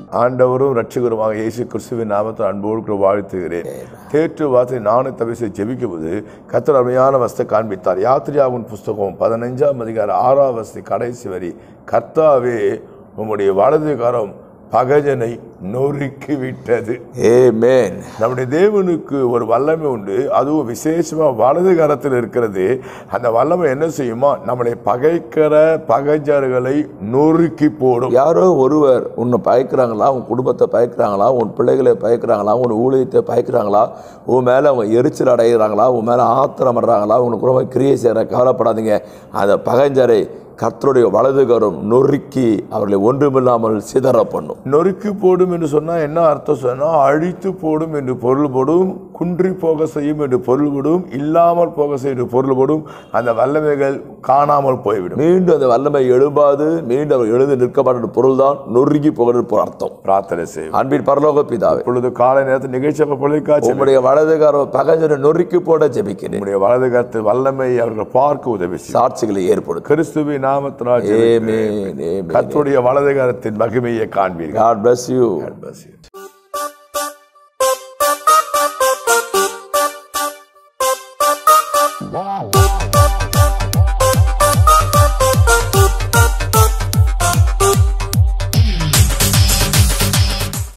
ஆண்டவரும் ரட்சகருமாக இயேசு கிறிஸ்துவின் நாமத்தை அன்போடு கூட வாழ்த்துகிறேன் தேற்று வார்த்தை நானும் தவிசை ஜெபிக்கும்போது கத்தர் அருமையான வசத்தை காண்பித்தார் யாத்திரியாவின் புஸ்தகம் பதினஞ்சாம் அதிகாரம் ஆறாம் வசதி கடைசி வரி கர்த்தாவே உம்முடைய வலது கரம் பகஜனை நொறுக்கி விட்டது Amen. நம்முடைய தேவனுக்கு ஒரு வல்லமை உண்டு அதுவும் விசேஷமா வலது கரத்தில் இருக்கிறது அந்த வல்லமை என்ன செய்யுமா நம்மளை பகைக்கிற பகைஞர்களை நொறுக்கி போடும் யாரோ ஒருவர் உன்னை பயக்கிறாங்களா உன் குடும்பத்தை பயக்கிறாங்களா உன் பிள்ளைகளை பயக்கிறாங்களா உன் ஊழியத்தை பயக்கிறாங்களா உன் மேலே அவங்க எரிச்சல் அடைகிறாங்களா உன் மேலே ஆத்திரம் படுறாங்களா உனக்கு ரொம்ப கிரியை செய்கிற கவலைப்படாதீங்க அந்த பகைஞரை கர்த்தருடைய வலதுகரம் நொறுக்கி அவர்களை ஒன்றுமில்லாமல் சிதற பண்ணும் நொறுக்கி போடும் என்று சொன்னா என்ன அர்த்தம் சொன்னா அழித்து போடும் என்று பொருள்படும் குன்றி போக செய்யும் என்று பொருள்படும் இல்லாமல் போக செய்யும் என்று பொருள்படும் அந்த வல்லமைகள் காணாமல் போய்விடும் மீண்டும் அந்த வல்லமை எழும்பாது மீண்டும் அவர் எழுந்து நிற்க மாட்ட பொருள்தான் நொறுங்கி போகிறது அர்த்தம் பிரார்த்தனை செய்யும் அன்பின் பரலோக பிதாவே இப்பொழுது காலை நேரத்தில் நிகழ்ச்சி பொழுதுக்காட்சி உம்முடைய வலதுகாரம் பகைஞரை நொறுக்கி போட ஜெபிக்கிறேன் நம்முடைய வலது கருத்து வல்லமை அவர்கள் பார்க்க உதவி செய்யும் சாட்சிகளை ஏற்படுத்த கிறிஸ்துவின் நாமத்தினால் ஜெபிக்கிறேன். Amen. Amen. கர்த்தருடைய வலது கரத்தின் மகிமையை காண்பீர்கள் God bless you. Bless you. Wow.